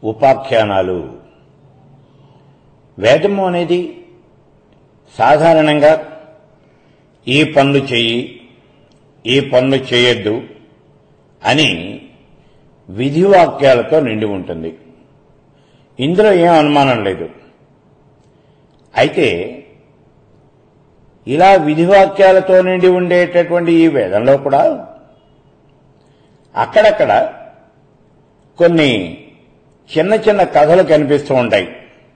ఉపాఖ్యానాలు వేదము అనేది సాధారణంగా ఈ పనులు చెయ్యి ఈ పనులు చేయొద్దు అని విధివాక్యాలతో నిండి ఉంటుంది ఇందులో ఏం అనుమానం లేదు అయితే ఇలా విధివాక్యాలతో నిండి ఉండేటటువంటి ఈ వేదంలో కూడా అక్కడక్కడ కొన్ని చిన్న చిన్న కథలు కనిపిస్తూ ఉంటాయి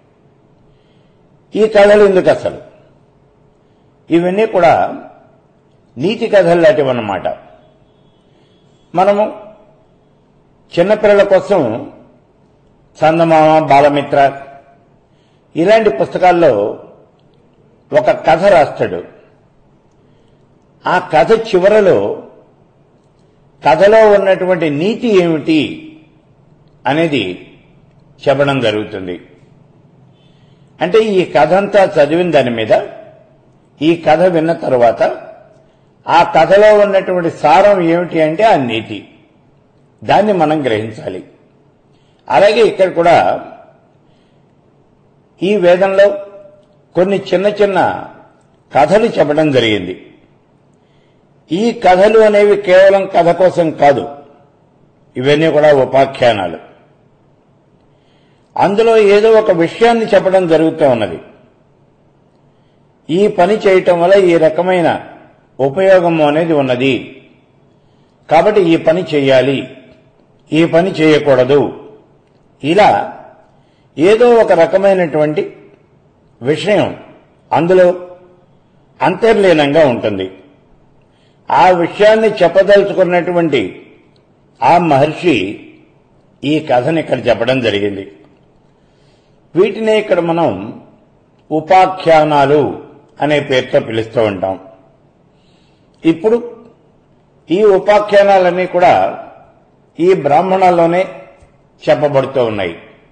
ఈ కథలు ఎందుకు అసలు ఇవన్నీ కూడా నీతి కథలు లాంటివన్నమాట మనము చిన్నపిల్లల కోసం చందమామ బాలమిత్ర ఇలాంటి పుస్తకాల్లో ఒక కథ రాస్తాడు ఆ కథ చివరలో కథలో ఉన్నటువంటి నీతి ఏమిటి అనేది చెప్పడం జరుగుతుంది అంటే ఈ కథ అంతా చదివిన దాని మీద ఈ కథ విన్న తర్వాత ఆ కథలో ఉన్నటువంటి సారం ఏమిటి అంటే ఆ నీతి దాన్ని మనం గ్రహించాలి అలాగే ఇక్కడ కూడా ఈ వేదంలో కొన్ని చిన్న చిన్న కథలు చెప్పడం జరిగింది ఈ కథలు అనేవి కేవలం కథ కోసం కాదు ఇవన్నీ కూడా ఉపాఖ్యానాలు అందులో ఏదో ఒక విషయాన్ని చెప్పడం జరుగుతూ ఉన్నది ఈ పని చేయటం వల్ల ఈ రకమైన ఉపయోగం అనేది ఉన్నది కాబట్టి ఈ పని చేయాలి ఈ పని చేయకూడదు ఇలా ఏదో ఒక రకమైనటువంటి విషయం అందులో అంతర్లీనంగా ఉంటుంది ఆ విషయాన్ని చెప్పదలుచుకున్నటువంటి ఆ మహర్షి ఈ కథని ఇక్కడ చెప్పడం జరిగింది వీటినే ఇక్కడ మనం ఉపాఖ్యానాలు అనే పేరుతో పిలుస్తూ ఉంటాం ఇప్పుడు ఈ ఉపాఖ్యానాలన్నీ కూడా ఈ బ్రాహ్మణాల్లోనే చెప్పబడుతూ ఉన్నాయి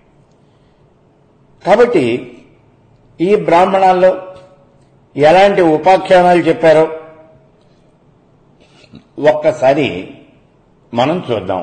కాబట్టి ఈ బ్రాహ్మణాల్లో ఎలాంటి ఉపాఖ్యానాలు చెప్పారో ఒక్కసారి మనం చూద్దాం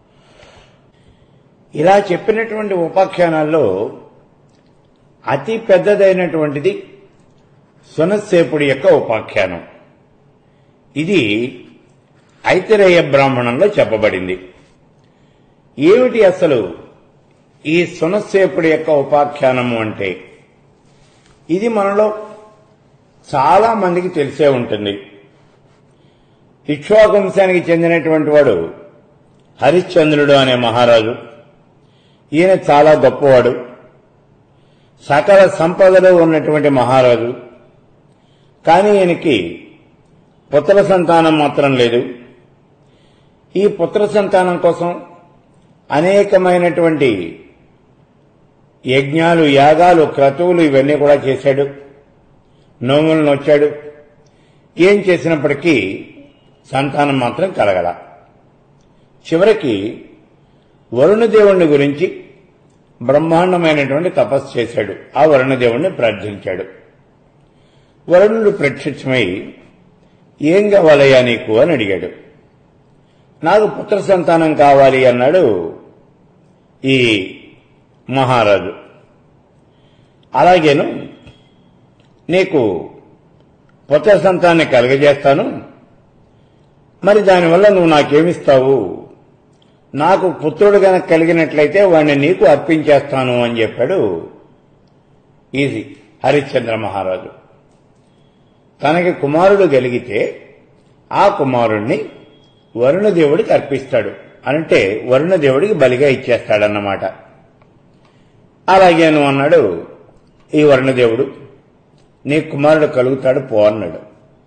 ఇలా చెప్పినటువంటి ఉపాఖ్యానాల్లో అతి పెద్దదైనటువంటిది సునస్సేపుడి యొక్క ఉపాఖ్యానం ఇది ఐతిరేయ బ్రాహ్మణంలో చెప్పబడింది ఏమిటి అసలు ఈ సునస్సేపుడి యొక్క ఉపాఖ్యానము అంటే ఇది మనలో చాలా మందికి తెలిసే ఉంటుంది ఇక్ష్వాకంశానికి చెందినటువంటి వాడు హరిశ్చంద్రుడు అనే మహారాజు ఈయన చాలా గొప్పవాడు సకల సంపదలో ఉన్నటువంటి మహారాజు కానీ ఈయనకి పుత్ర సంతానం మాత్రం లేదు ఈ పుత్ర సంతానం కోసం అనేకమైనటువంటి యజ్ఞాలు యాగాలు క్రతువులు ఇవన్నీ కూడా చేశాడు నోములను వచ్చాడు ఏం చేసినప్పటికీ సంతానం మాత్రం కలగల చివరికి వరుణదేవుణ్ణి గురించి బ్రహ్మాండమైనటువంటి తపస్సు చేశాడు ఆ వరుణదేవుణ్ణి ప్రార్థించాడు వరుణుడు ప్రత్యక్షమై ఏం కావాలయ్యా నీకు అని అడిగాడు నాకు పుత్ర సంతానం కావాలి అన్నాడు ఈ మహారాజు అలాగేను నీకు పుత్ర సంతాన్ని కలగజేస్తాను మరి దానివల్ల నువ్వు నాకేమిస్తావు నాకు పుత్రుడు గనక కలిగినట్లయితే వాడిని నీకు అర్పించేస్తాను అని చెప్పాడు ఈజీ హరిశ్చంద్ర మహారాజు తనకి కుమారుడు కలిగితే ఆ కుమారుణ్ణి వరుణదేవుడికి అర్పిస్తాడు అంటే వరుణదేవుడికి బలిగా ఇచ్చేస్తాడన్నమాట అలాగేను అన్నాడు ఈ వరుణదేవుడు నీ కుమారుడు కలుగుతాడు పో అన్నాడు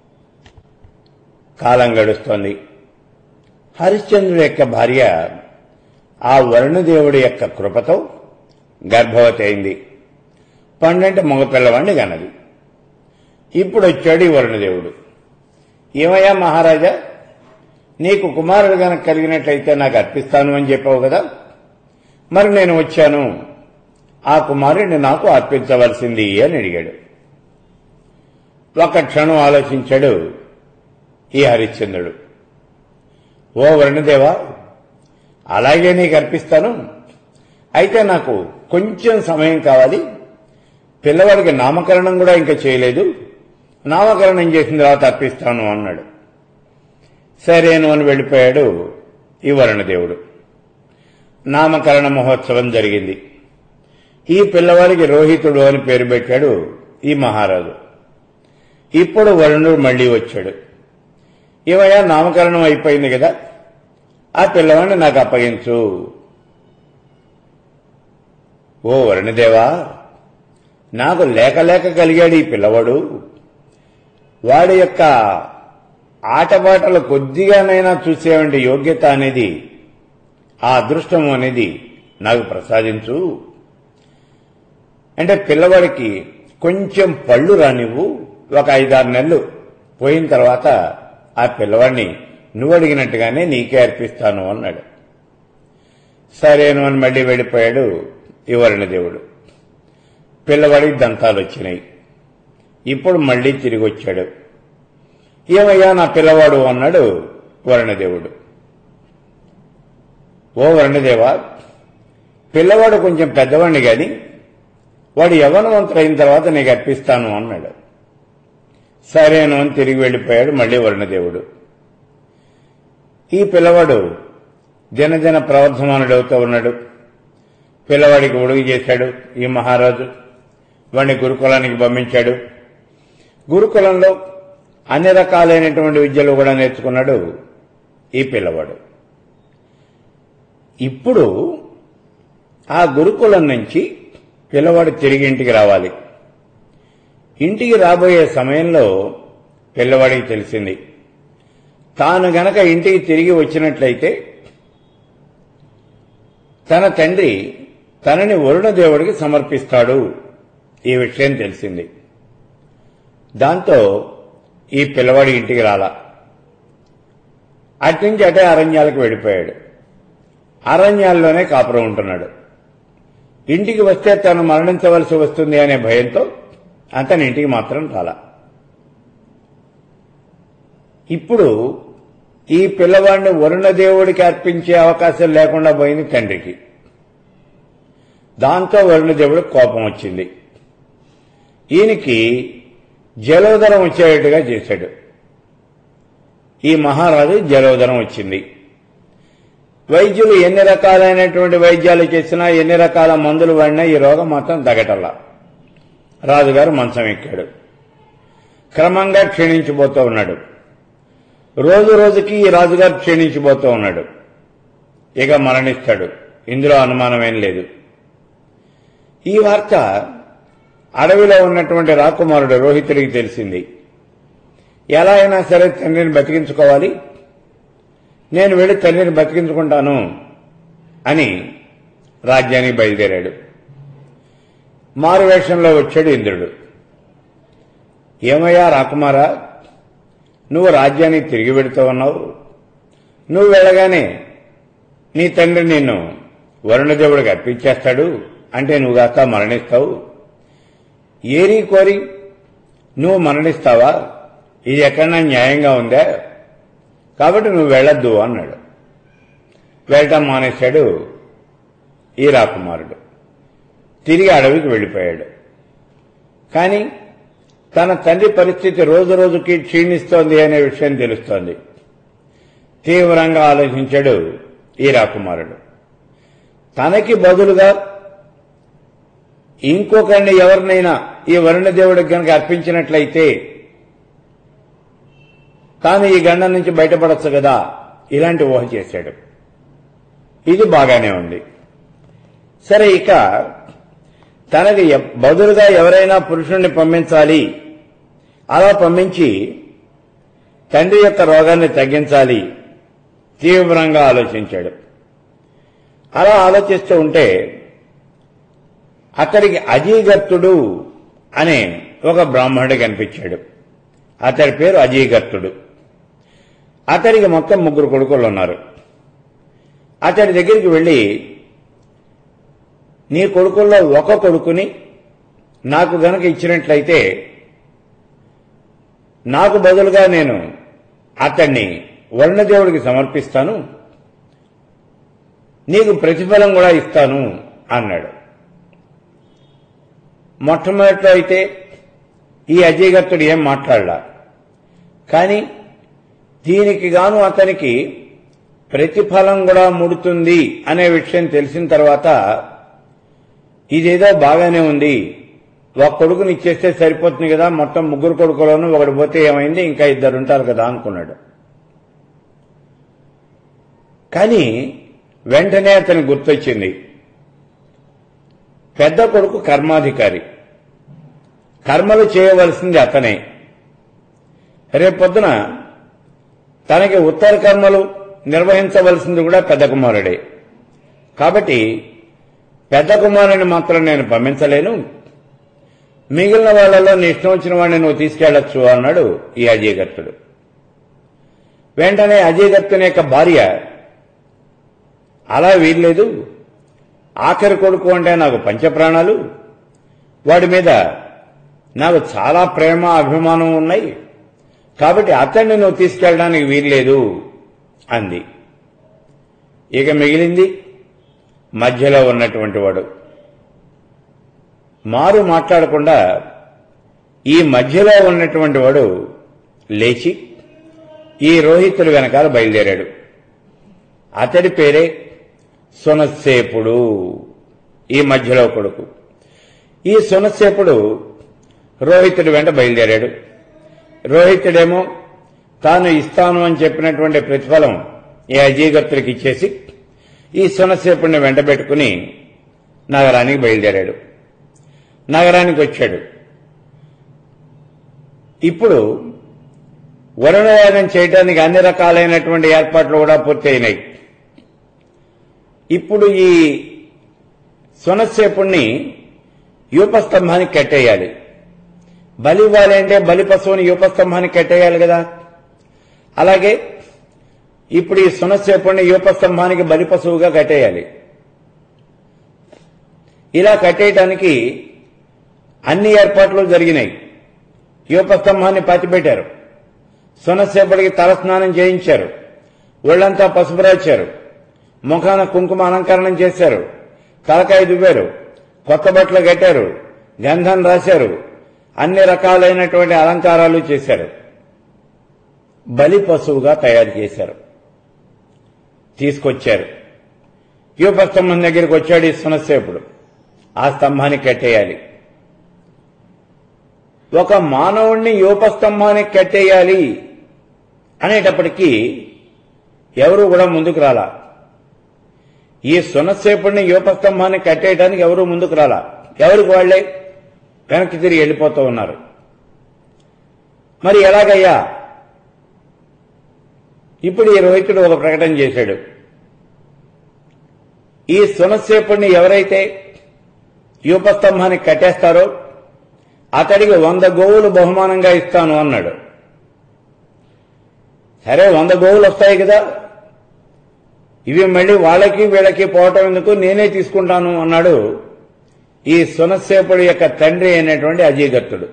కాలం గడుస్తోంది హరిశ్చంద్రుడి యొక్క భార్య ఆ వరుణదేవుడి యొక్క కృపతో గర్భవతి అయింది పండంటే మగపిల్లవాడిని గనది ఇప్పుడు వచ్చాడు ఈ వరుణదేవుడు ఏమయ్యా మహారాజా నీకు కుమారుడు గనక కలిగినట్లయితే నాకు అర్పిస్తాను అని చెప్పావు కదా మరి నేను వచ్చాను ఆ కుమారుడిని నాకు అర్పించవలసింది అని అడిగాడు ఒక క్షణం ఆలోచించాడు ఈ హరిశ్చంద్రుడు ఓ వరుణదేవా అలాగే నీకు అర్పిస్తాను అయితే నాకు కొంచెం సమయం కావాలి పిల్లవాడికి నామకరణం కూడా ఇంకా చేయలేదు నామకరణం చేసిన తర్వాత అర్పిస్తాను అన్నాడు సరేను అని వెళ్ళిపోయాడు ఈ వరుణదేవుడు నామకరణ మహోత్సవం జరిగింది ఈ పిల్లవాడికి రోహితుడు అని పేరు పెట్టాడు ఈ మహారాజు ఇప్పుడు వరుణుడు మళ్లీ వచ్చాడు ఏమయ్యా నామకరణం అయిపోయింది కదా ఆ పిల్లవాడిని నాకు అప్పగించు ఓ వరుణదేవా నాకు లేక లేక కలిగాడు ఈ పిల్లవాడు వాడి యొక్క ఆటపాటలు కొద్దిగానైనా చూసేవంటి యోగ్యత అనేది ఆ అదృష్టం అనేది నాకు ప్రసాదించు అంటే పిల్లవాడికి కొంచెం పళ్ళు రానివ్వు ఒక ఐదారు నెలలు పోయిన తర్వాత ఆ పిల్లవాడిని నువ్వు అడిగినట్టుగానే నీకే అర్పిస్తాను అన్నాడు సరేను అని మళ్ళీ వెళ్ళిపోయాడు ఈ దేవుడు పిల్లవాడికి దంతాలు వచ్చినాయి ఇప్పుడు మళ్ళీ తిరిగి వచ్చాడు ఏమయ్యా నా పిల్లవాడు అన్నాడు వరుణదేవుడు ఓ వరుణదేవా పిల్లవాడు కొంచెం పెద్దవాడిని గాని వాడు యవనవంతుడైన తర్వాత నీకు అర్పిస్తాను అన్నాడు సరేను అని తిరిగి వెళ్ళిపోయాడు మళ్ళీ వరుణదేవుడు ఈ పిల్లవాడు దినదిన ప్రవర్ధమానుడవుతూ ఉన్నాడు పిల్లవాడికి ఉడుగు చేశాడు ఈ మహారాజు వాడిని గురుకులానికి పంపించాడు గురుకులంలో అన్ని రకాలైనటువంటి విద్యలు కూడా నేర్చుకున్నాడు ఈ పిల్లవాడు ఇప్పుడు ఆ గురుకులం నుంచి పిల్లవాడు తిరిగి ఇంటికి రావాలి ఇంటికి రాబోయే సమయంలో పిల్లవాడికి తెలిసింది తాను గనక ఇంటికి తిరిగి వచ్చినట్లయితే తన తండ్రి తనని వరుణదేవుడికి సమర్పిస్తాడు ఈ విషయం తెలిసింది దాంతో ఈ పిల్లవాడి ఇంటికి రాలా అట్నుంచి అటే అరణ్యాలకు వెళ్ళిపోయాడు అరణ్యాల్లోనే కాపురం ఉంటున్నాడు ఇంటికి వస్తే తను మరణించవలసి వస్తుంది అనే భయంతో అతని ఇంటికి మాత్రం రాలా ఇప్పుడు ఈ పిల్లవాడిని వరుణదేవుడికి అర్పించే అవకాశం లేకుండా పోయింది తండ్రికి దాంతో వరుణదేవుడు కోపం వచ్చింది ఈయనకి జలోదరం వచ్చేటట్టుగా చేశాడు ఈ మహారాజు జలోదరం వచ్చింది వైద్యులు ఎన్ని రకాలైనటువంటి వైద్యాలు చేసినా ఎన్ని రకాల మందులు వాడినా ఈ రోగం మాత్రం తగటల్లా రాజుగారు మంచం ఎక్కాడు క్రమంగా క్షీణించిపోతూ ఉన్నాడు రోజు రోజుకి ఈ రాజుగారు క్షీణించిపోతూ ఉన్నాడు ఇక మరణిస్తాడు ఇందులో అనుమానమేం లేదు ఈ వార్త అడవిలో ఉన్నటువంటి రాకుమారుడు రోహితుడికి తెలిసింది ఎలా అయినా సరే తండ్రిని బతికించుకోవాలి నేను వెళ్ళి తండ్రిని బతికించుకుంటాను అని రాజ్యానికి బయలుదేరాడు మారువేషంలో వచ్చాడు ఇంద్రుడు ఏమయ్యా రాకుమారా నువ్వు రాజ్యానికి తిరిగి పెడుతూ ఉన్నావు నువ్వు వెళ్ళగానే నీ తండ్రి నిన్ను వరుణదేవుడికి అర్పించేస్తాడు అంటే నువ్వు కాస్త మరణిస్తావు ఏరి కోరి నువ్వు మరణిస్తావా ఇది ఎక్కడన్నా న్యాయంగా ఉందా కాబట్టి నువ్వు వెళ్ళొద్దు అన్నాడు వెళ్ళటం మానేశాడు ఈ రాకుమారుడు తిరిగి అడవికి వెళ్ళిపోయాడు కానీ తన తండ్రి పరిస్థితి రోజు రోజుకి క్షీణిస్తోంది అనే విషయం తెలుస్తోంది తీవ్రంగా ఆలోచించాడు ఈ రాకుమారుడు తనకి బదులుగా ఇంకొకరిని ఎవరినైనా ఈ వరుణదేవుడికి గనక అర్పించినట్లయితే తాను ఈ గండం నుంచి బయటపడచ్చు కదా ఇలాంటి ఊహ చేశాడు ఇది బాగానే ఉంది సరే ఇక తనకి ఎ- బదులుగా ఎవరైనా పురుషుణ్ణి పంపించాలి అలా పంపించి తండ్రి యొక్క రోగాన్ని తగ్గించాలి తీవ్రంగా ఆలోచించాడు అలా ఆలోచిస్తూ ఉంటే అతడికి అజీగర్తుడు అనే ఒక బ్రాహ్మణుడు కనిపించాడు అతడి పేరు అజీగర్తుడు అతడికి మొత్తం ముగ్గురు కొడుకులు ఉన్నారు అతడి దగ్గరికి వెళ్ళి నీ కొడుకుల్లో ఒక కొడుకుని నాకు గనక ఇచ్చినట్లయితే నాకు బదులుగా నేను అతన్ని వరుణదేవుడికి సమర్పిస్తాను నీకు ప్రతిఫలం కూడా ఇస్తాను అన్నాడు మొట్టమొదట్లో అయితే ఈ అజయగత్తుడు ఏం మాట్లాడలా కానీ దీనికి గాను అతనికి ప్రతిఫలం కూడా ముడుతుంది అనే విషయం తెలిసిన తర్వాత ఇదేదో బాగానే ఉంది ఒక కొడుకుని ఇచ్చేస్తే సరిపోతుంది కదా మొత్తం ముగ్గురు కొడుకులోనూ ఒకటి పోతే ఏమైంది ఇంకా ఇద్దరు ఉంటారు కదా అనుకున్నాడు కానీ వెంటనే అతనికి గుర్తొచ్చింది పెద్ద కొడుకు కర్మాధికారి కర్మలు చేయవలసింది అతనే రేపొద్దున తనకి ఉత్తర కర్మలు నిర్వహించవలసింది కూడా పెద్ద కుమారుడే కాబట్టి పెద్ద కుమారుని మాత్రం నేను పంపించలేను మిగిలిన వాళ్ళలో నీ ఇష్టం వచ్చిన వాడిని నువ్వు తీసుకెళ్లొచ్చు అన్నాడు ఈ అజయగత్తుడు వెంటనే అజయగత్తుని యొక్క భార్య అలా వీల్లేదు ఆఖరి కొడుకు అంటే నాకు పంచప్రాణాలు వాడి మీద నాకు చాలా ప్రేమ అభిమానం ఉన్నాయి కాబట్టి అతన్ని నువ్వు తీసుకెళ్ళడానికి వీల్లేదు అంది ఇక మిగిలింది మధ్యలో ఉన్నటువంటి వాడు మారు మాట్లాడకుండా ఈ మధ్యలో ఉన్నటువంటి వాడు లేచి ఈ రోహితుడు వెనకాల బయలుదేరాడు అతడి పేరే సునస్సేపుడు ఈ మధ్యలో కొడుకు ఈ సునస్సేపుడు రోహితుడి వెంట బయలుదేరాడు రోహితుడేమో తాను ఇస్తాను అని చెప్పినటువంటి ప్రతిఫలం ఈ అజయగత్తుడికి ఇచ్చేసి ఈ సునస్సేపుడిని వెంట పెట్టుకుని నగరానికి బయలుదేరాడు నగరానికి వచ్చాడు ఇప్పుడు వరుణయాగం చేయడానికి అన్ని రకాలైనటువంటి ఏర్పాట్లు కూడా పూర్తయినాయి ఇప్పుడు ఈ సునస్సేపుణ్ణి యూపస్తంభానికి కట్టేయాలి బలి ఇవ్వాలి అంటే బలి పశువుని యూపస్తంభానికి కట్టేయాలి కదా అలాగే ఇప్పుడు ఈ సునస్సేపుణ్ణి యూపస్తంభానికి బలి పశువుగా కట్టేయాలి ఇలా కట్టేయటానికి అన్ని ఏర్పాట్లు జరిగినాయి యూపస్తంభాన్ని పాతిపెట్టారు సునస్సేపటికి తలస్నానం చేయించారు ఒళ్లంతా పసుపు రాచారు ముఖాన కుంకుమ అలంకరణం చేశారు తలకాయ దువ్వారు కొత్త బట్టలు కట్టారు గంధం రాశారు అన్ని రకాలైనటువంటి అలంకారాలు చేశారు బలి పశువుగా తయారు చేశారు తీసుకొచ్చారు యూపస్తంభం దగ్గరికి వచ్చాడు ఈ సునస్సేపుడు ఆ స్తంభాన్ని కట్టేయాలి ఒక మానవుణ్ణి యూపస్తంభానికి కట్టేయాలి అనేటప్పటికీ ఎవరు కూడా ముందుకు రాలా ఈ సునస్సేపుడిని యూపస్తంభాన్ని కట్టేయడానికి ఎవరు ముందుకు రాలా ఎవరికి వాళ్లే వెనక్కి తిరిగి వెళ్ళిపోతూ ఉన్నారు మరి ఎలాగయ్యా ఇప్పుడు ఈ రోహితుడు ఒక ప్రకటన చేశాడు ఈ సునస్సేపుడిని ఎవరైతే యూపస్తంభానికి కట్టేస్తారో అతడికి వంద గోవులు బహుమానంగా ఇస్తాను అన్నాడు సరే వంద గోవులు వస్తాయి కదా ఇవి మళ్ళీ వాళ్ళకి వీళ్ళకి పోవటం ఎందుకు నేనే తీసుకుంటాను అన్నాడు ఈ సునస్సేపుడి యొక్క తండ్రి అయినటువంటి అజయగత్తుడు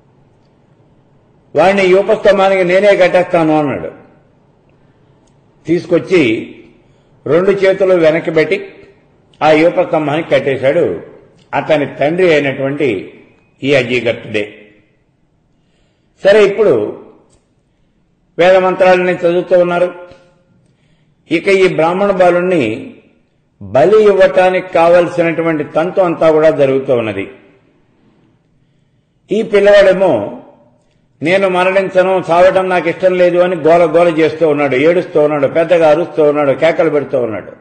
వాడిని యూపస్తంభానికి నేనే కట్టేస్తాను అన్నాడు తీసుకొచ్చి రెండు చేతులు వెనక్కి పెట్టి ఆ యూపస్తంభానికి కట్టేశాడు అతని తండ్రి అయినటువంటి ఈ అజయగత్తుడే సరే ఇప్పుడు వేద మంత్రాలని చదువుతూ ఉన్నారు ఇక ఈ బ్రాహ్మణ బాలుణ్ణి బలి ఇవ్వటానికి కావలసినటువంటి తంతు అంతా కూడా జరుగుతూ ఉన్నది ఈ పిల్లవాడేమో నేను మరణించను చావటం నాకు ఇష్టం లేదు అని గోల గోల చేస్తూ ఉన్నాడు ఏడుస్తూ ఉన్నాడు పెద్దగా అరుస్తూ ఉన్నాడు కేకలు పెడుతూ ఉన్నాడు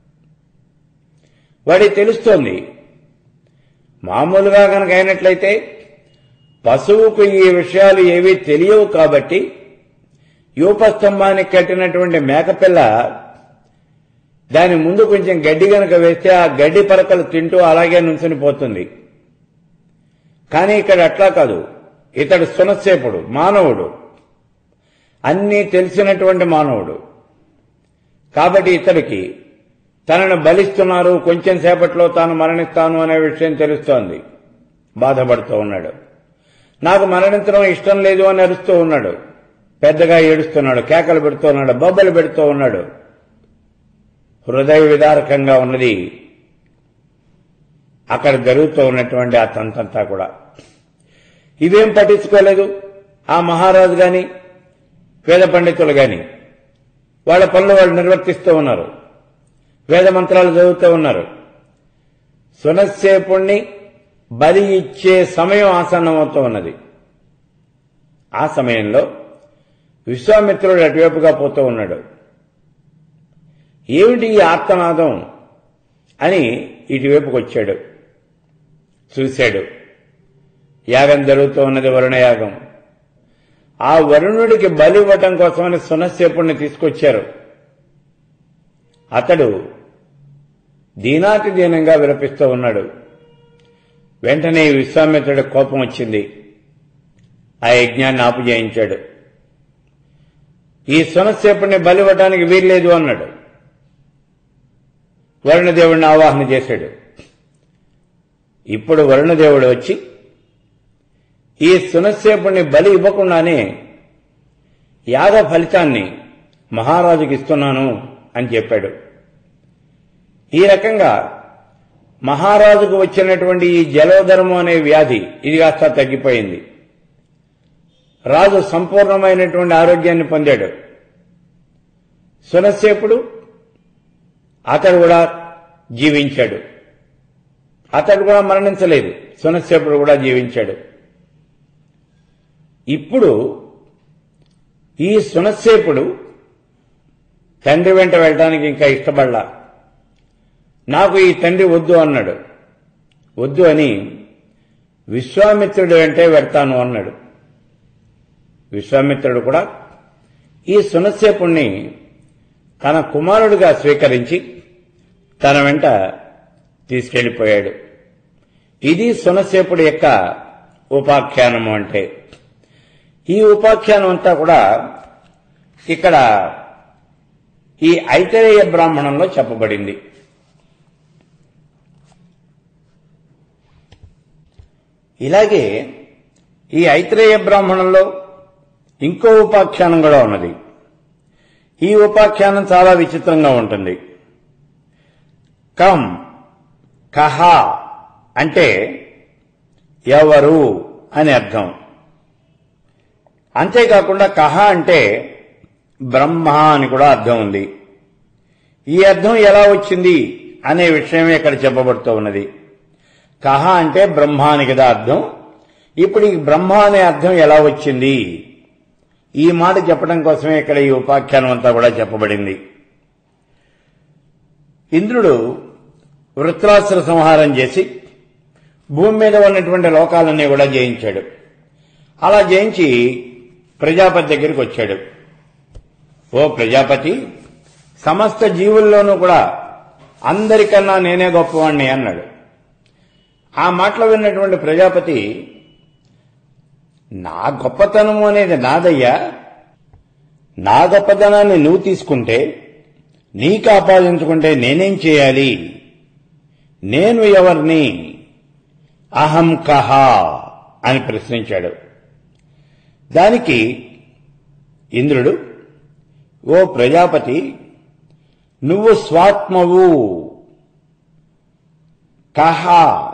వాడికి తెలుస్తోంది మామూలుగా కనుక అయినట్లయితే పశువుకు ఈ విషయాలు ఏవీ తెలియవు కాబట్టి యూపస్తంభానికి కట్టినటువంటి మేకపిల్ల దాని ముందు కొంచెం గడ్డి గనక వేస్తే ఆ గడ్డి పరకలు తింటూ అలాగే నుంచుని పోతుంది కానీ ఇక్కడ అట్లా కాదు ఇతడు సునస్సేపుడు మానవుడు అన్నీ తెలిసినటువంటి మానవుడు కాబట్టి ఇతడికి తనను బలిస్తున్నారు కొంచెం సేపట్లో తాను మరణిస్తాను అనే విషయం తెలుస్తోంది బాధపడుతూ ఉన్నాడు నాకు మరణించడం ఇష్టం లేదు అని అరుస్తూ ఉన్నాడు పెద్దగా ఏడుస్తున్నాడు కేకలు పెడుతూ ఉన్నాడు బొబ్బలు పెడుతూ ఉన్నాడు హృదయ విదారకంగా ఉన్నది అక్కడ జరుగుతూ ఉన్నటువంటి ఆ తంతంతా కూడా ఇవేం పట్టించుకోలేదు ఆ మహారాజు గాని వేద పండితులు గాని వాళ్ళ పనులు వాళ్ళు నిర్వర్తిస్తూ ఉన్నారు వేద మంత్రాలు చదువుతూ ఉన్నారు సునశ్చేపుణ్ణి బలి ఇచ్చే సమయం ఆసన్నమవుతూ ఉన్నది ఆ సమయంలో విశ్వామిత్రుడు అటువైపుగా పోతూ ఉన్నాడు ఏమిటి ఈ ఆర్తనాదం అని ఇటువైపుకి వచ్చాడు చూశాడు యాగం జరుగుతూ ఉన్నది వరుణయాగం ఆ వరుణుడికి బలి ఇవ్వటం కోసమని సునశ్చేపుణ్ణి తీసుకొచ్చారు అతడు దీనాతి దీనంగా విలపిస్తూ ఉన్నాడు వెంటనే విశ్వామిత్రుడి కోపం వచ్చింది ఆ యజ్ఞాన్ని ఆపుజేయించాడు ఈ సునశ్చేపుణ్ణి బలివ్వటానికి వీల్లేదు అన్నాడు వరుణదేవుడిని ఆవాహన చేశాడు ఇప్పుడు వరుణదేవుడు వచ్చి ఈ సునశ్చేపుణ్ణి బలి ఇవ్వకుండానే యాగ ఫలితాన్ని మహారాజుకి ఇస్తున్నాను అని చెప్పాడు ఈ రకంగా మహారాజుకు వచ్చినటువంటి ఈ జలోదరము అనే వ్యాధి ఇది కాస్త తగ్గిపోయింది రాజు సంపూర్ణమైనటువంటి ఆరోగ్యాన్ని పొందాడు సునశ్చేపుడు అతడు కూడా జీవించాడు అతడు కూడా మరణించలేదు సునశ్చేపుడు కూడా జీవించాడు ఇప్పుడు ఈ సునశ్చేపుడు తండ్రి వెంట వెళ్ళడానికి ఇంకా ఇష్టపడలా నాకు ఈ తండ్రి వద్దు అన్నాడు వద్దు అని విశ్వామిత్రుడు వెంటే వెళ్తాను అన్నాడు విశ్వామిత్రుడు కూడా ఈ సునశ్చేపుణ్ణి తన కుమారుడిగా స్వీకరించి తన వెంట తీసుకెళ్లిపోయాడు ఇది సునశ్చేపుడి యొక్క ఉపాఖ్యానము అంటే ఈ ఉపాఖ్యానం అంతా కూడా ఇక్కడ ఈ ఐతరేయ బ్రాహ్మణంలో చెప్పబడింది ఇలాగే ఈ ఐత్రేయ బ్రాహ్మణంలో ఇంకో ఉపాఖ్యానం కూడా ఉన్నది ఈ ఉపాఖ్యానం చాలా విచిత్రంగా ఉంటుంది కం కహ అంటే ఎవరు అని అర్థం అంతేకాకుండా కహ అంటే బ్రహ్మ అని కూడా అర్థం ఉంది ఈ అర్థం ఎలా వచ్చింది అనే విషయమే ఇక్కడ చెప్పబడుతూ ఉన్నది కహ అంటే బ్రహ్మ అని కదా అర్థం ఇప్పుడు ఈ బ్రహ్మ అనే అర్థం ఎలా వచ్చింది ఈ మాట చెప్పడం కోసమే ఇక్కడ ఈ ఉపాఖ్యానం అంతా కూడా చెప్పబడింది ఇంద్రుడు వృత్రాసుర సంహారం చేసి భూమి మీద ఉన్నటువంటి లోకాలన్నీ కూడా జయించాడు అలా జయించి ప్రజాపతి దగ్గరికి వచ్చాడు ఓ ప్రజాపతి సమస్త జీవుల్లోనూ కూడా అందరికన్నా నేనే గొప్పవాణ్ణి అన్నాడు ఆ మాటలు విన్నటువంటి ప్రజాపతి నా గొప్పతనము అనేది నాదయ్యా నా గొప్పతనాన్ని నువ్వు తీసుకుంటే నీకు ఆపాదించుకుంటే నేనేం చేయాలి నేను ఎవరిని అహం కహ అని ప్రశ్నించాడు దానికి ఇంద్రుడు ఓ ప్రజాపతి నువ్వు స్వాత్మవు కహ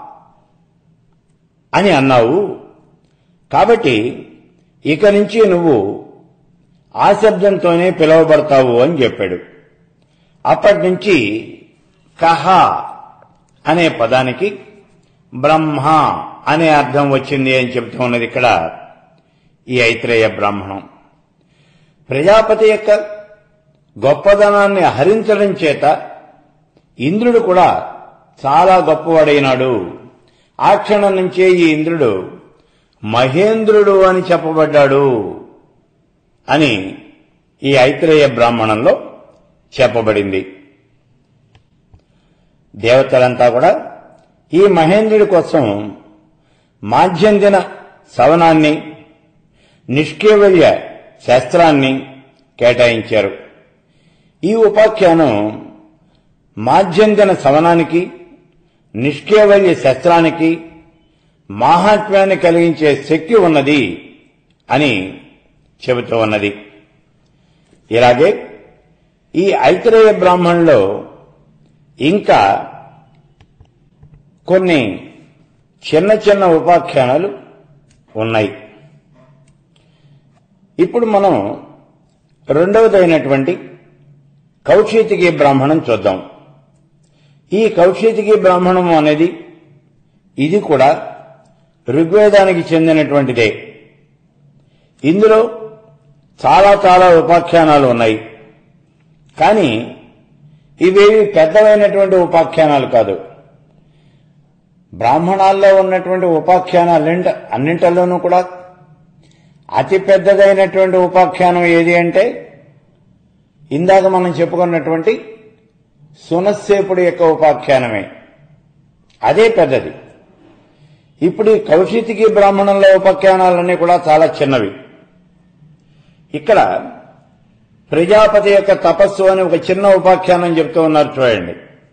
అని అన్నావు కాబట్టి ఇక నుంచి నువ్వు ఆ శబ్దంతోనే పిలువబడతావు అని చెప్పాడు అప్పటి నుంచి కహ అనే పదానికి బ్రహ్మ అనే అర్థం వచ్చింది అని చెబుతూ ఉన్నది ఇక్కడ ఈ ఐత్రేయ బ్రాహ్మణం ప్రజాపతి యొక్క గొప్పదనాన్ని హరించడం చేత ఇంద్రుడు కూడా చాలా గొప్పవాడైనాడు ఆ క్షణం నుంచే ఈ ఇంద్రుడు మహేంద్రుడు అని చెప్పబడ్డాడు అని ఈ ఐత్రేయ బ్రాహ్మణంలో చెప్పబడింది దేవతలంతా కూడా ఈ మహేంద్రుడి కోసం మాధ్యందిన సవనాన్ని నిష్కేవల్య శాస్త్రాన్ని కేటాయించారు ఈ ఉపాఖ్యానం మాధ్యందిన సవనానికి నిష్కేవల్య శస్త్రానికి మాహాత్మ్యాన్ని కలిగించే శక్తి ఉన్నది అని చెబుతూ ఉన్నది ఇలాగే ఈ ఐతరేయ బ్రాహ్మణులో ఇంకా కొన్ని చిన్న చిన్న ఉపాఖ్యానాలు ఉన్నాయి ఇప్పుడు మనం రెండవదైనటువంటి కౌశితికి బ్రాహ్మణం చూద్దాం ఈ కౌశితికి బ్రాహ్మణం అనేది ఇది కూడా ఋగ్వేదానికి చెందినటువంటిదే ఇందులో చాలా చాలా ఉపాఖ్యానాలు ఉన్నాయి కానీ ఇవేవి పెద్దవైనటువంటి ఉపాఖ్యానాలు కాదు బ్రాహ్మణాల్లో ఉన్నటువంటి ఉపాఖ్యానాలన్నింట అన్నింటిలోనూ కూడా అతి పెద్దదైనటువంటి ఉపాఖ్యానం ఏది అంటే ఇందాక మనం చెప్పుకున్నటువంటి సునస్సేపుడి యొక్క ఉపాఖ్యానమే అదే పెద్దది ఇప్పుడు ఈ కౌశితికి బ్రాహ్మణంలో ఉపాఖ్యానాలన్నీ కూడా చాలా చిన్నవి ఇక్కడ ప్రజాపతి యొక్క తపస్సు అని ఒక చిన్న ఉపాఖ్యానం చెప్తూ ఉన్నారు చూడండి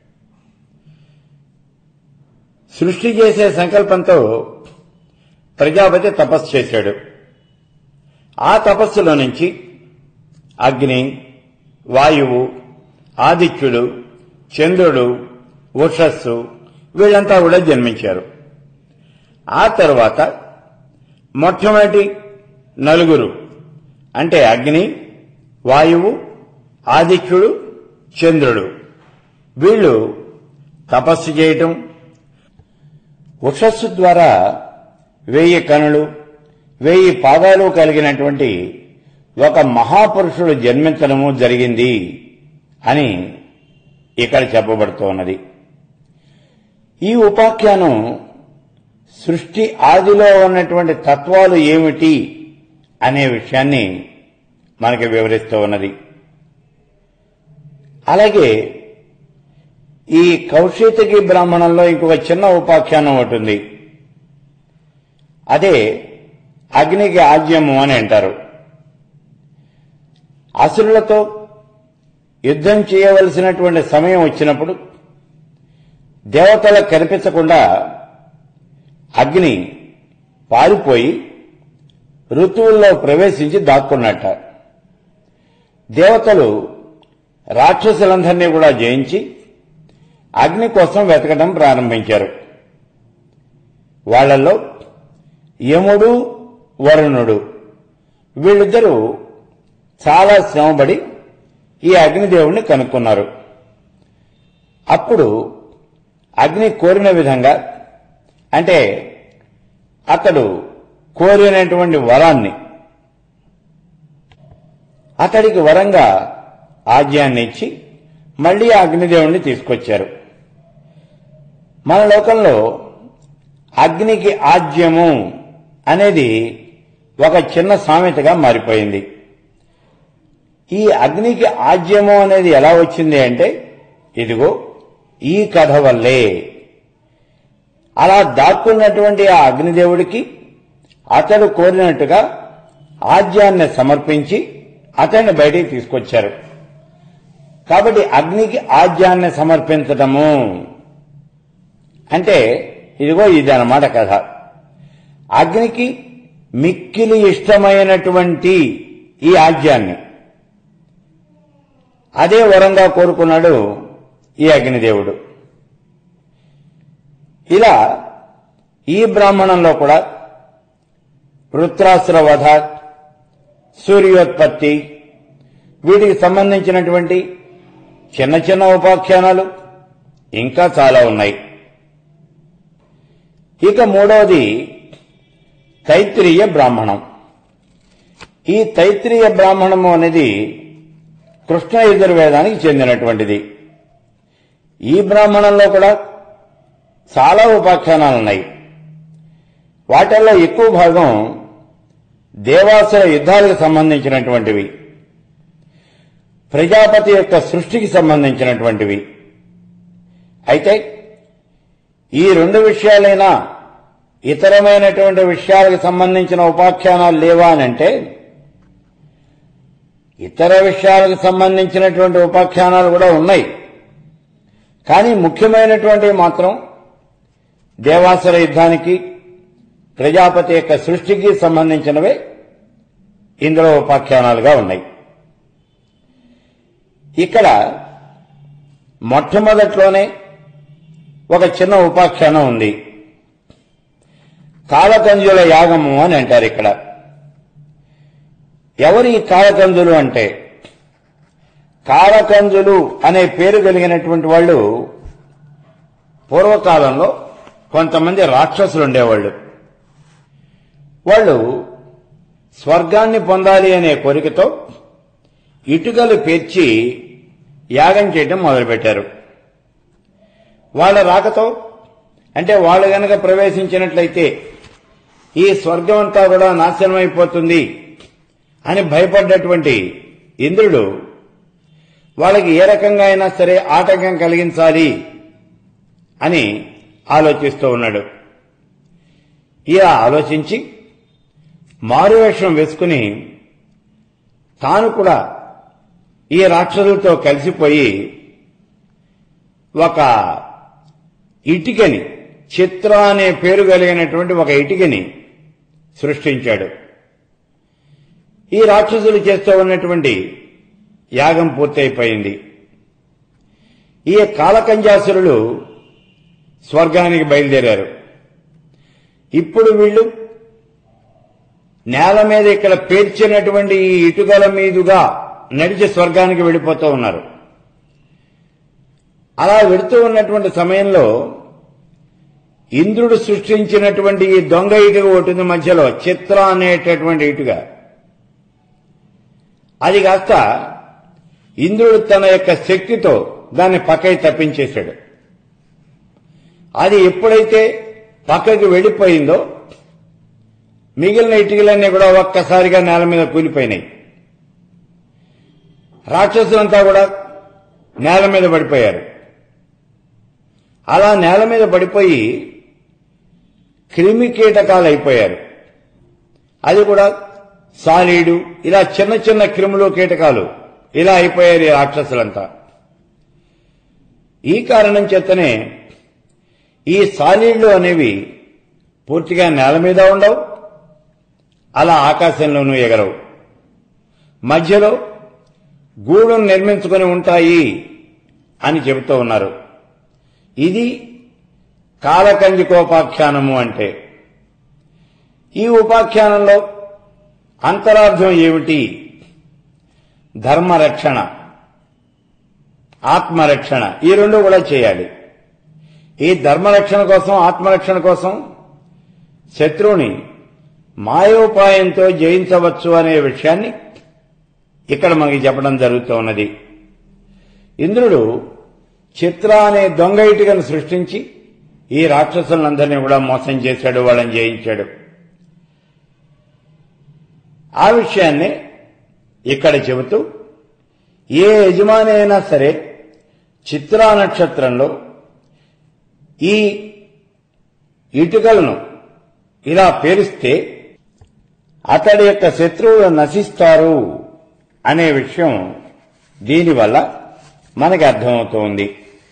సృష్టి చేసే సంకల్పంతో ప్రజాపతి తపస్సు చేశాడు ఆ తపస్సులో నుంచి అగ్ని వాయువు ఆదిత్యుడు చంద్రుడు ఉషస్సు వీళ్ళంతా కూడా జన్మించారు ఆ తర్వాత మొట్టమొదటి నలుగురు అంటే అగ్ని వాయువు ఆదిత్యుడు చంద్రుడు వీళ్ళు తపస్సు చేయటం ఉషస్సు ద్వారా వెయ్యి కనులు వెయ్యి పాదాలు కలిగినటువంటి ఒక మహాపురుషుడు జన్మించడము జరిగింది అని ఇక్కడ చెప్పబడుతోన్నది ఈ ఉపాఖ్యానం సృష్టి ఆదిలో ఉన్నటువంటి తత్వాలు ఏమిటి అనే విషయాన్ని మనకి వివరిస్తూ ఉన్నది అలాగే ఈ కౌశితకి బ్రాహ్మణంలో ఇంకొక చిన్న ఉపాఖ్యానం ఒకటి ఉంది అదే అగ్నికి ఆజ్యము అని అంటారు అసురులతో యుద్ధం చేయవలసినటువంటి సమయం వచ్చినప్పుడు దేవతలకు కనిపించకుండా అగ్ని పారిపోయి ఋతువుల్లో ప్రవేశించి దాక్కున్నట్ట దేవతలు రాక్షసులందరినీ కూడా జయించి అగ్ని కోసం వెతకడం ప్రారంభించారు వాళ్లలో యముడు వరుణుడు వీళ్ళిద్దరూ చాలా శ్రమపడి ఈ అగ్నిదేవుణ్ణి కనుక్కున్నారు అప్పుడు అగ్ని కోరిన విధంగా అంటే అతడు కోరినటువంటి వరాన్ని అతడికి వరంగా ఆజ్యాన్ని ఇచ్చి మళ్లీ ఆ అగ్నిదేవుణ్ణి తీసుకొచ్చారు మన లోకంలో అగ్నికి ఆజ్యము అనేది ఒక చిన్న సామెతగా మారిపోయింది ఈ అగ్నికి ఆజ్యము అనేది ఎలా వచ్చింది అంటే ఇదిగో ఈ కథ వల్లే అలా దాక్కున్నటువంటి ఆ అగ్నిదేవుడికి అతడు కోరినట్టుగా ఆజ్యాన్ని సమర్పించి అతన్ని బయటికి తీసుకొచ్చారు కాబట్టి అగ్నికి ఆజ్యాన్ని సమర్పించటము అంటే ఇదిగో ఇది అన్నమాట కథ అగ్నికి మిక్కిలి ఇష్టమైనటువంటి ఈ ఆజ్యాన్ని అదే వరంగా కోరుకున్నాడు ఈ అగ్నిదేవుడు ఇలా ఈ బ్రాహ్మణంలో కూడా వృత్రాసుర వధ సూర్యోత్పత్తి వీటికి సంబంధించినటువంటి చిన్న చిన్న ఉపాఖ్యానాలు ఇంకా చాలా ఉన్నాయి ఇక మూడవది తైత్రీయ బ్రాహ్మణం ఈ తైత్రీయ బ్రాహ్మణము అనేది కృష్ణ యజుర్వేదానికి చెందినటువంటిది ఈ బ్రాహ్మణంలో కూడా చాలా ఉపాఖ్యానాలు ఉన్నాయి వాటిల్లో ఎక్కువ భాగం దేవాసుర యుద్ధాలకు సంబంధించినటువంటివి ప్రజాపతి యొక్క సృష్టికి సంబంధించినటువంటివి అయితే ఈ రెండు విషయాలైనా ఇతరమైనటువంటి విషయాలకు సంబంధించిన ఉపాఖ్యానాలు లేవా అని అంటే ఇతర విషయాలకు సంబంధించినటువంటి ఉపాఖ్యానాలు కూడా ఉన్నాయి కానీ ముఖ్యమైనటువంటివి మాత్రం దేవాసుర యుద్ధానికి ప్రజాపతి యొక్క సృష్టికి సంబంధించినవే ఇందులో ఉపాఖ్యానాలుగా ఉన్నాయి ఇక్కడ మొట్టమొదట్లోనే ఒక చిన్న ఉపాఖ్యానం ఉంది కాలకంజుల యాగము అని అంటారు ఇక్కడ ఎవరు ఈ కాలకంజులు అంటే కాలకంజులు అనే పేరు కలిగినటువంటి వాళ్ళు పూర్వకాలంలో కొంతమంది రాక్షసులు ఉండేవాళ్ళు వాళ్ళు స్వర్గాన్ని పొందాలి అనే కోరికతో ఇటుకలు పేర్చి యాగం చేయటం మొదలుపెట్టారు వాళ్ళ రాకతో అంటే వాళ్ళు గనక ప్రవేశించినట్లయితే ఈ స్వర్గం అంతా కూడా నాశనం అయిపోతుంది అని భయపడ్డటువంటి ఇంద్రుడు వాళ్ళకి ఏ రకంగా అయినా సరే ఆటంకం కలిగించాలి అని ఆలోచిస్తూ ఉన్నాడు ఇలా ఆలోచించి మారువేషం వేసుకుని తాను కూడా ఈ రాక్షసులతో కలిసిపోయి ఒక ఇటుకని చిత్ర అనే పేరు కలిగినటువంటి ఒక ఇటుకని సృష్టించాడు ఈ రాక్షసులు చేస్తూ ఉన్నటువంటి యాగం పూర్తయిపోయింది ఈ కాలకంజాసురులు స్వర్గానికి బయలుదేరారు ఇప్పుడు వీళ్ళు నేల మీద ఇక్కడ పేర్చినటువంటి ఈ ఇటుకల మీదుగా నడిచి స్వర్గానికి వెళ్ళిపోతూ ఉన్నారు అలా వెడుతూ ఉన్నటువంటి సమయంలో ఇంద్రుడు సృష్టించినటువంటి ఈ దొంగ ఇటుక ఒకటి మధ్యలో చిత్ర అనేటటువంటి ఇటుక అది కాస్త ఇంద్రుడు తన యొక్క శక్తితో దాన్ని పక్కకి తప్పించేశాడు అది ఎప్పుడైతే పక్కకి వెళ్ళిపోయిందో మిగిలిన ఇటుకలన్నీ కూడా ఒక్కసారిగా నేల మీద కూలిపోయినాయి రాక్షసులంతా కూడా నేల మీద పడిపోయారు అలా నేల మీద పడిపోయి క్రిమి కీటకాలు అయిపోయారు అది కూడా సాలీడు ఇలా చిన్న చిన్న క్రిములు కీటకాలు ఇలా అయిపోయారు ఈ రాక్షసులంతా ఈ కారణం చేతనే ఈ సాలీళ్లు అనేవి పూర్తిగా నేల మీద ఉండవు అలా ఆకాశంలోనూ ఎగరవు మధ్యలో గూడును నిర్మించుకొని ఉంటాయి అని చెబుతూ ఉన్నారు ఇది కాలకంజికోపాఖ్యానము అంటే ఈ ఉపాఖ్యానంలో అంతరార్థం ఏమిటి ధర్మరక్షణ ఆత్మరక్షణ ఈ రెండు కూడా చేయాలి ఈ ధర్మరక్షణ కోసం ఆత్మరక్షణ కోసం శత్రువుని మాయోపాయంతో జయించవచ్చు అనే విషయాన్ని ఇక్కడ మనకి చెప్పడం జరుగుతూ ఉన్నది ఇంద్రుడు చిత్ర అనే దొంగ ఇటుకను సృష్టించి ఈ రాక్షసులందరినీ కూడా మోసం చేశాడు వాళ్ళని జయించాడు ఆ విషయాన్ని ఇక్కడ చెబుతూ ఏ యజమాని అయినా సరే చిత్రా నక్షత్రంలో ఈ ఇటుకలను ఇలా పేరిస్తే అతడి యొక్క శత్రువులు నశిస్తారు అనే విషయం దీనివల్ల మనకి అర్థమవుతోంది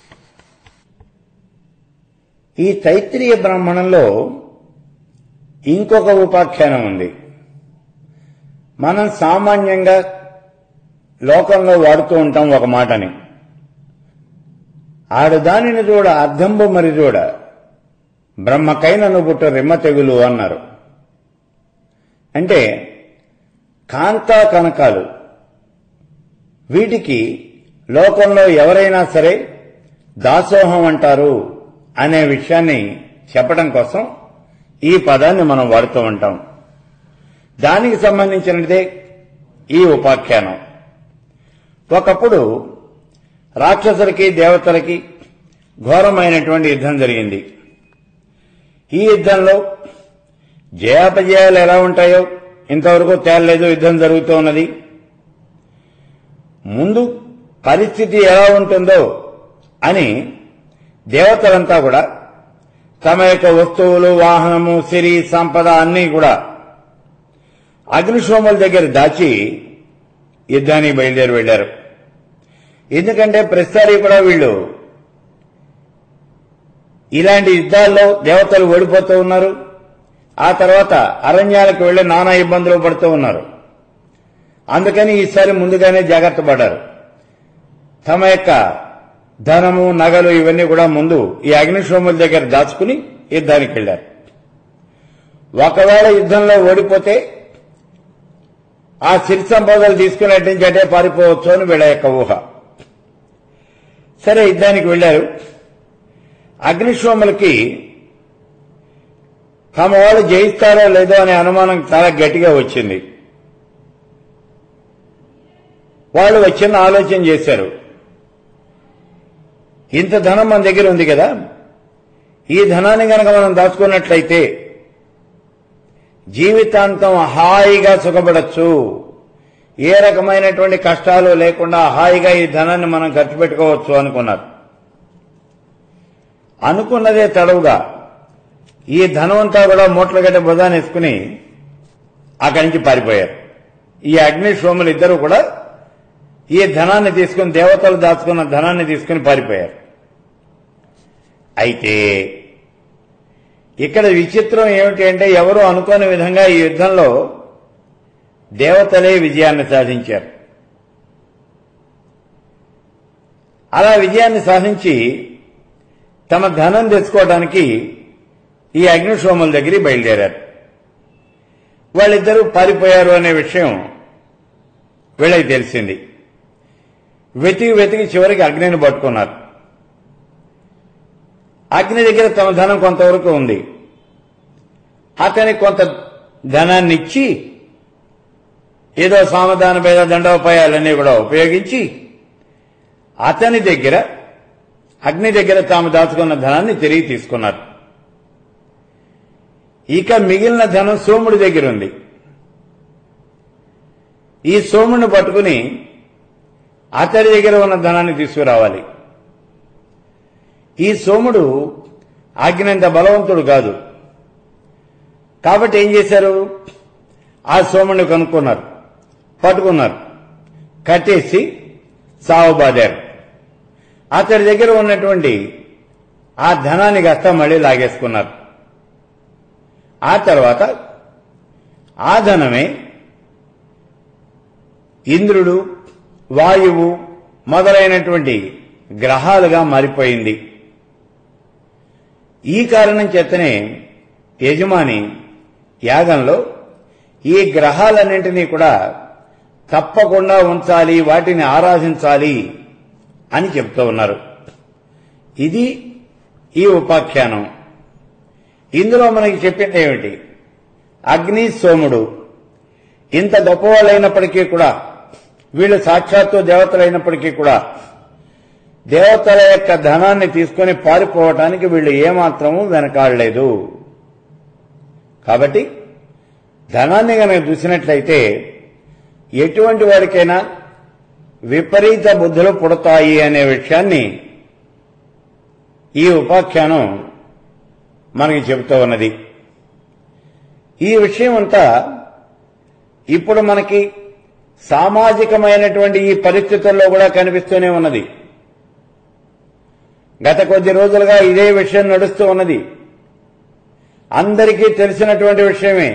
ఈ తైత్రీయ బ్రాహ్మణంలో ఇంకొక ఉపాఖ్యానం ఉంది మనం సామాన్యంగా లోకంలో వాడుతూ ఉంటాం ఒక మాటని ఆడు దానిని చూడ అర్థంబు మరి చూడ బ్రహ్మకైనను పుట్ట రిమ్మ తెగులు అన్నారు అంటే కాంతా కనకాలు వీటికి లోకంలో ఎవరైనా సరే దాసోహం అంటారు అనే విషయాన్ని చెప్పడం కోసం ఈ పదాన్ని మనం వాడుతూ ఉంటాం దానికి సంబంధించినదే ఈ ఉపాఖ్యానం ఒకప్పుడు రాక్షసులకి దేవతలకి ఘోరమైనటువంటి యుద్ధం జరిగింది ఈ యుద్ధంలో జయాపజయాలు ఎలా ఉంటాయో ఇంతవరకు తేలలేదు యుద్ధం జరుగుతూ ఉన్నది ముందు పరిస్థితి ఎలా ఉంటుందో అని దేవతలంతా కూడా తమ యొక్క వస్తువులు వాహనము సిరి సంపద అన్నీ కూడా అగ్నిశోముల దగ్గర దాచి యుద్ధానికి బయలుదేరి వెళ్లారు ఎందుకంటే ప్రతిసారి కూడా వీళ్ళు ఇలాంటి యుద్ధాల్లో దేవతలు ఓడిపోతూ ఉన్నారు ఆ తర్వాత అరణ్యాలకు వెళ్లి నానా ఇబ్బందులు పడుతూ ఉన్నారు అందుకని ఈసారి ముందుగానే జాగ్రత్త పడ్డారు తమ యొక్క ధనము నగలు ఇవన్నీ కూడా ముందు ఈ అగ్నిశోముల దగ్గర దాచుకుని యుద్ధానికి వెళ్లారు ఒకవేళ యుద్ధంలో ఓడిపోతే ఆ సిరి సంపదలు తీసుకుని అటు నుంచి అటే పారిపోవచ్చు అని వీళ్ళ యొక్క ఊహ సరే యుద్ధానికి వెళ్లారు అగ్నిశోములకి తమ వాళ్ళు జయిస్తారో లేదో అనే అనుమానం చాలా గట్టిగా వచ్చింది వాళ్ళు వచ్చిన ఆలోచన చేశారు ఇంత ధనం మన దగ్గర ఉంది కదా ఈ ధనాన్ని గనక మనం దాచుకున్నట్లయితే జీవితాంతం హాయిగా సుఖపడచ్చు ఏ రకమైనటువంటి కష్టాలు లేకుండా హాయిగా ఈ ధనాన్ని మనం ఖర్చు పెట్టుకోవచ్చు అనుకున్నారు అనుకున్నదే తడవుగా ఈ ధనమంతా కూడా మూటలు గడ్డ బుధాన్ని వేసుకుని అక్కడి నుంచి పారిపోయారు ఈ అగ్ని సోములు ఇద్దరు కూడా ఈ ధనాన్ని తీసుకుని దేవతలు దాచుకున్న ధనాన్ని తీసుకుని పారిపోయారు అయితే ఇక్కడ విచిత్రం ఏమిటి అంటే ఎవరు అనుకోని విధంగా ఈ యుద్ధంలో దేవతలే విజయాన్ని సాధించారు అలా విజయాన్ని సాధించి తమ ధనం తెచ్చుకోవడానికి ఈ అగ్నిశోముల దగ్గరికి బయలుదేరారు వాళ్ళిద్దరూ పారిపోయారు అనే విషయం వీళ్ళకి తెలిసింది వెతికి వెతికి చివరికి అగ్నిని పట్టుకున్నారు అగ్ని దగ్గర తమ ధనం కొంతవరకు ఉంది అతనికి కొంత ధనాన్ని ఇచ్చి ఏదో సామధాన భేద దండోపాయాలన్నీ కూడా ఉపయోగించి అతని దగ్గర అగ్ని దగ్గర తాము దాచుకున్న ధనాన్ని తిరిగి తీసుకున్నారు ఇక మిగిలిన ధనం సోముడి దగ్గర ఉంది ఈ సోముడిని పట్టుకుని అతడి దగ్గర ఉన్న ధనాన్ని తీసుకురావాలి ఈ సోముడు ఆజ్ఞంత బలవంతుడు కాదు కాబట్టి ఏం చేశారు ఆ సోముడిని కనుక్కున్నారు పట్టుకున్నారు కట్టేసి సావబాదారు అతడి దగ్గర ఉన్నటువంటి ఆ ధనాన్ని కాస్త మళ్ళీ లాగేసుకున్నారు ఆ తర్వాత ఆ ధనమే ఇంద్రుడు వాయువు మొదలైనటువంటి గ్రహాలుగా మారిపోయింది ఈ కారణం చేతనే యజమాని యాగంలో ఈ గ్రహాలన్నింటినీ కూడా తప్పకుండా ఉంచాలి వాటిని ఆరాధించాలి అని చెప్తూ ఉన్నారు ఇది ఈ ఉపాఖ్యానం ఇందులో మనకి చెప్పింది ఏమిటి అగ్ని సోముడు ఇంత గొప్పవాళ్ళైనప్పటికీ కూడా వీళ్ళు సాక్షాత్తు దేవతలైనప్పటికీ కూడా దేవతల యొక్క ధనాన్ని తీసుకొని పారిపోవటానికి వీళ్ళు ఏమాత్రము వెనకాడలేదు కాబట్టి ధనాన్ని కనుక చూసినట్లయితే ఎటువంటి వాడికైనా విపరీత బుద్ధులు పుడతాయి అనే విషయాన్ని ఈ ఉపాఖ్యానం మనకి చెబుతూ ఉన్నది ఈ విషయం అంతా ఇప్పుడు మనకి సామాజికమైనటువంటి ఈ పరిస్థితుల్లో కూడా కనిపిస్తూనే ఉన్నది గత కొద్ది రోజులుగా ఇదే విషయం నడుస్తూ ఉన్నది అందరికీ తెలిసినటువంటి విషయమే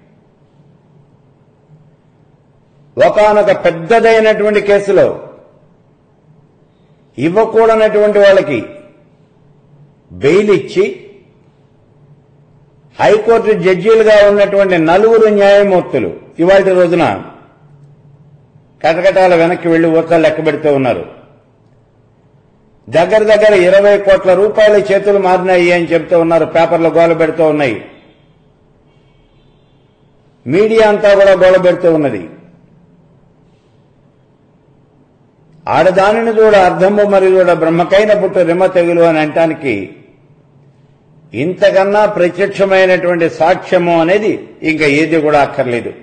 ఒకనొక పెద్దదైనటువంటి కేసులో ఇవ్వకూడనటువంటి వాళ్ళకి బెయిల్ ఇచ్చి హైకోర్టు జడ్జీలుగా ఉన్నటువంటి నలుగురు న్యాయమూర్తులు ఇవాటి రోజున కటకటాల వెనక్కి వెళ్లి ఊర్తా లెక్క పెడుతూ ఉన్నారు దగ్గర దగ్గర ఇరవై కోట్ల రూపాయల చేతులు మారినాయి అని చెప్తూ ఉన్నారు పేపర్లు గోల పెడుతూ ఉన్నాయి మీడియా అంతా కూడా గోల పెడుతూ ఉన్నది ఆడదానిని చూడ అర్ధము మరి చూడ బ్రహ్మకైన పుట్టు రిమ తెగులు అని అంటానికి ఇంతకన్నా ప్రత్యక్షమైనటువంటి సాక్ష్యము అనేది ఇంకా ఏది కూడా అక్కర్లేదు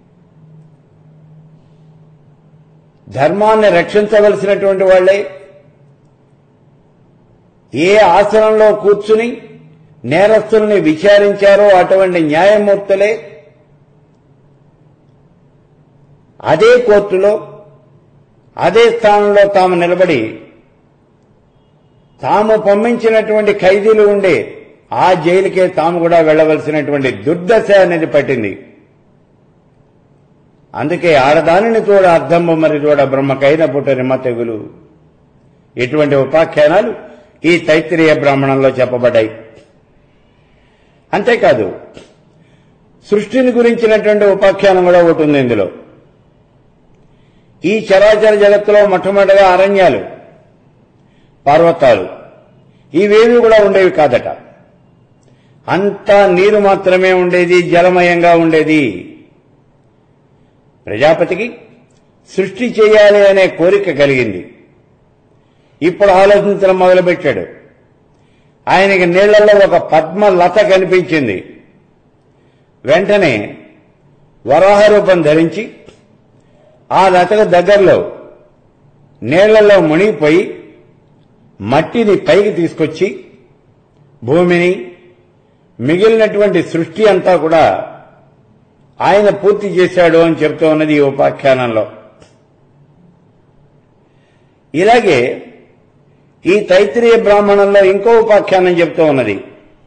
ధర్మాన్ని రక్షించవలసినటువంటి వాళ్లే ఏ ఆసనంలో కూర్చుని నేరస్తుల్ని విచారించారో అటువంటి న్యాయమూర్తులే అదే కోర్టులో అదే స్థానంలో తాము నిలబడి తాము పంపించినటువంటి ఖైదీలు ఉండే ఆ జైలుకే తాము కూడా వెళ్లవలసినటువంటి దుర్దశ అనేది పట్టింది అందుకే ఆడదానిని చూడ అర్థంబు మరి చూడ బ్రహ్మకైన పుట్ట రిమ్మ తెగులు ఇటువంటి ఉపాఖ్యానాలు ఈ తైత్తిరీయ బ్రాహ్మణంలో చెప్పబడ్డాయి అంతేకాదు సృష్టిని గురించినటువంటి ఉపాఖ్యానం కూడా ఒకటి ఉంది ఇందులో ఈ చరాచర జగత్తులో మొట్టమొదటిగా అరణ్యాలు పర్వతాలు ఇవేవి కూడా ఉండేవి కాదట అంతా నీరు మాత్రమే ఉండేది జలమయంగా ఉండేది ప్రజాపతికి సృష్టి చేయాలి అనే కోరిక కలిగింది ఇప్పుడు ఆలోచించడం మొదలుపెట్టాడు ఆయనకి నీళ్లలో ఒక పద్మ లత కనిపించింది వెంటనే వరాహ రూపం ధరించి ఆ లతకు దగ్గరలో నీళ్లలో మునిగిపోయి మట్టిని పైకి తీసుకొచ్చి భూమిని మిగిలినటువంటి సృష్టి అంతా కూడా ఆయన పూర్తి చేశాడు అని చెప్తూ ఉన్నది ఈ ఉపాఖ్యానంలో ఇలాగే ఈ తైత్రీయ బ్రాహ్మణంలో ఇంకో ఉపాఖ్యానం చెప్తూ ఉన్నది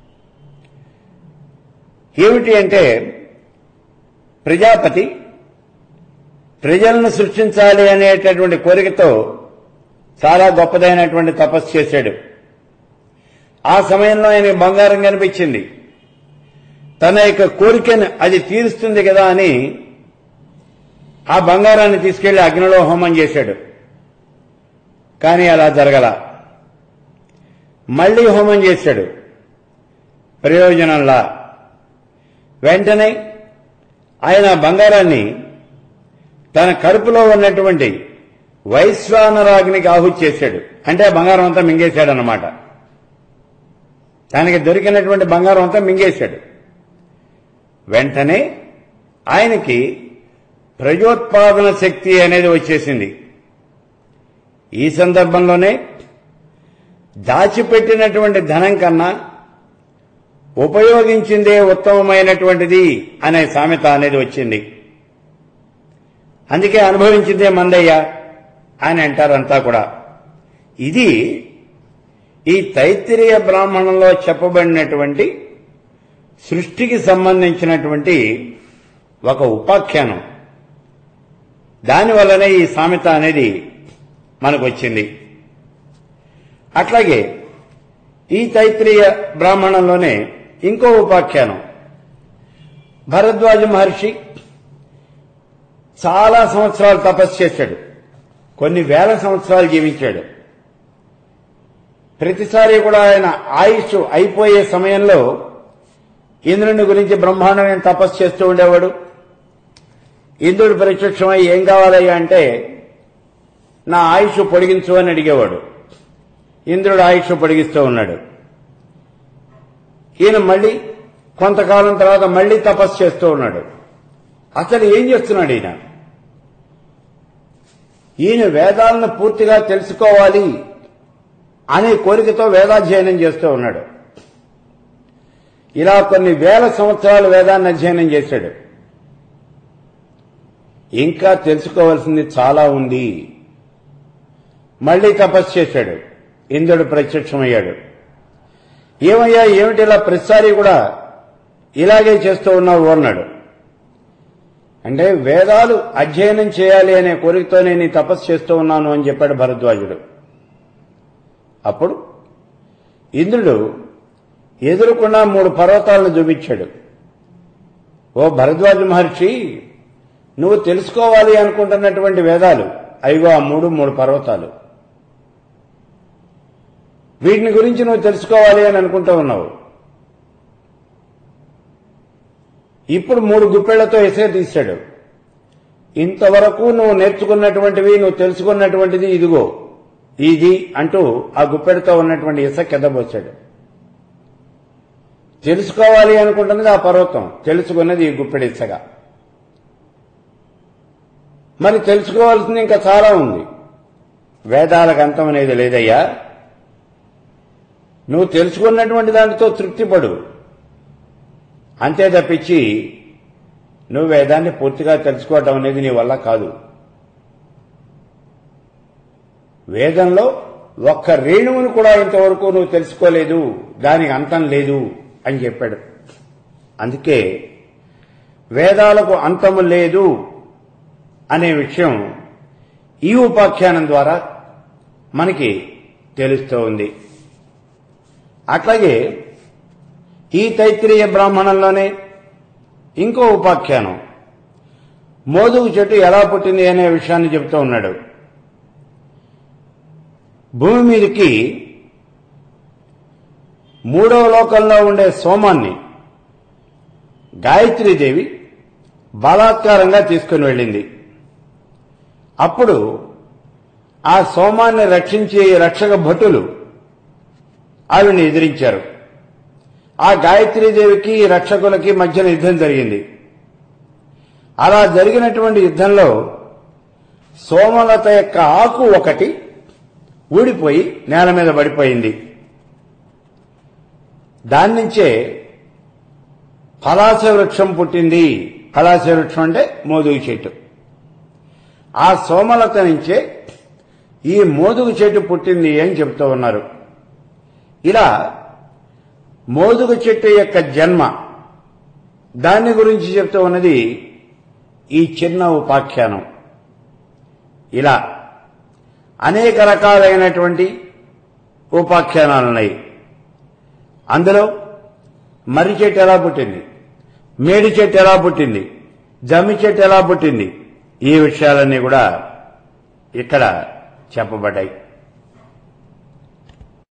ఏమిటి అంటే ప్రజాపతి ప్రజలను సృష్టించాలి అనేటటువంటి కోరికతో చాలా గొప్పదైనటువంటి తపస్సు చేశాడు ఆ సమయంలో ఆయన బంగారం కనిపించింది తన యొక్క కోరికను అది తీరుస్తుంది కదా అని ఆ బంగారాన్ని తీసుకెళ్లి అగ్నిలో హోమం చేశాడు కానీ అలా జరగల మళ్లీ హోమం చేశాడు ప్రయోజనంలా వెంటనే ఆయన బంగారాన్ని తన కడుపులో ఉన్నటువంటి వైశ్వానరాగ్నికి ఆహుతి చేశాడు అంటే ఆ బంగారం అంతా మింగేశాడు అన్నమాట తనకి దొరికినటువంటి బంగారం అంతా మింగేశాడు వెంటనే ఆయనకి ప్రజోత్పాదన శక్తి అనేది వచ్చేసింది ఈ సందర్భంలోనే దాచిపెట్టినటువంటి ధనం కన్నా ఉపయోగించిందే ఉత్తమమైనటువంటిది అనే సామెత అనేది వచ్చింది అందుకే అనుభవించిందే మందయ్య అని అంటారంతా కూడా ఇది ఈ తైత్తిరీయ బ్రాహ్మణంలో చెప్పబడినటువంటి సృష్టికి సంబంధించినటువంటి ఒక ఉపాఖ్యానం దానివల్లనే ఈ సామెత అనేది మనకు వచ్చింది అట్లాగే ఈ తైత్రీయ బ్రాహ్మణంలోనే ఇంకో ఉపాఖ్యానం భరద్వాజ మహర్షి చాలా సంవత్సరాలు తపస్సు చేశాడు కొన్ని వేల సంవత్సరాలు జీవించాడు ప్రతిసారి కూడా ఆయన ఆయుష్ అయిపోయే సమయంలో ఇంద్రుని గురించి బ్రహ్మాండమైన తపస్సు చేస్తూ ఉండేవాడు ఇంద్రుడు ప్రత్యక్షమై ఏం కావాలయ్యా అంటే నా ఆయుష్ పొడిగించు అని అడిగేవాడు ఇంద్రుడు ఆయుష్ పొడిగిస్తూ ఉన్నాడు ఈయన మళ్ళీ కొంతకాలం తర్వాత మళ్ళీ తపస్సు చేస్తూ ఉన్నాడు అసలు ఏం చేస్తున్నాడు ఈయన ఈయన వేదాలను పూర్తిగా తెలుసుకోవాలి అనే కోరికతో వేదాధ్యయనం చేస్తూ ఉన్నాడు ఇలా కొన్ని వేల సంవత్సరాలు వేదాన్ని అధ్యయనం చేశాడు ఇంకా తెలుసుకోవాల్సింది చాలా ఉంది మళ్లీ తపస్సు చేశాడు ఇంద్రుడు ప్రత్యక్షమయ్యాడు ఏమయ్యా ఏమిటి ఇలా ప్రతిసారి కూడా ఇలాగే చేస్తూ ఉన్నావు అన్నాడు అంటే వేదాలు అధ్యయనం చేయాలి అనే కోరికతో నేను ఈ తపస్సు చేస్తూ ఉన్నాను అని చెప్పాడు భరద్వాజుడు అప్పుడు ఇంద్రుడు ఎదురుకుండా మూడు పర్వతాలను చూపించాడు ఓ భరద్వాజ మహర్షి నువ్వు తెలుసుకోవాలి అనుకుంటున్నటువంటి వేదాలు అయిగో ఆ మూడు మూడు పర్వతాలు వీటిని గురించి నువ్వు తెలుసుకోవాలి అని అనుకుంటూ ఉన్నావు ఇప్పుడు మూడు గుప్పెళ్లతో ఇసుక తీశాడు ఇంతవరకు నువ్వు నేర్చుకున్నటువంటివి నువ్వు తెలుసుకున్నటువంటిది ఇదిగో ఇది అంటూ ఆ గుప్పెడితో ఉన్నటువంటి ఇసుక కిందపోసాడు తెలుసుకోవాలి అనుకుంటున్నది ఆ పర్వతం తెలుసుకున్నది ఈ గుప్పెడి ఇసుక మరి తెలుసుకోవాల్సింది ఇంకా చాలా ఉంది వేదాలకు అంతం అనేది లేదయ్యా నువ్వు తెలుసుకున్నటువంటి దానితో తృప్తిపడు అంతే తప్పించి నువ్వు వేదాన్ని పూర్తిగా తెలుసుకోవటం అనేది నీ వల్ల కాదు వేదంలో ఒక్క రేణువును కూడా ఇంతవరకు నువ్వు తెలుసుకోలేదు దానికి అంతం లేదు అని చెప్పాడు అందుకే వేదాలకు అంతము లేదు అనే విషయం ఈ ఉపాఖ్యానం ద్వారా మనకి తెలుస్తూ ఉంది అట్లాగే ఈ తైత్రీయ బ్రాహ్మణంలోనే ఇంకో ఉపాఖ్యానం మోదుగు చెట్టు ఎలా పుట్టింది అనే విషయాన్ని చెబుతూ ఉన్నాడు భూమి మీదకి మూడవ లోకంలో ఉండే సోమాన్ని గాయత్రీదేవి బలాత్కారంగా తీసుకుని వెళ్ళింది అప్పుడు ఆ సోమాన్ని రక్షించే రక్షక భటులు ఆవిని ఎదిరించారు ఆ గాయత్రీదేవికి ఈ రక్షకులకి మధ్యన యుద్ధం జరిగింది అలా జరిగినటువంటి యుద్ధంలో సోమలత యొక్క ఆకు ఒకటి ఊడిపోయి నేల మీద పడిపోయింది దాని నుంచే పలాస వృక్షం పుట్టింది పలాస వృక్షం అంటే మోదుగు చెట్టు ఆ సోమలత నుంచే ఈ మోదుగు చెట్టు పుట్టింది అని చెప్తూ ఉన్నారు ఇలా మోదుగు చెట్టు యొక్క జన్మ దాని గురించి చెప్తూ ఉన్నది ఈ చిన్న ఉపాఖ్యానం ఇలా అనేక రకాలైనటువంటి ఉపాఖ్యానాలున్నాయి అందులో మర్రి చెట్టు ఎలా పుట్టింది మేడి చెట్టు ఎలా పుట్టింది జమ్మి చెట్టు ఎలా పుట్టింది ఈ విషయాలన్నీ కూడా ఇక్కడ చెప్పబడ్డాయి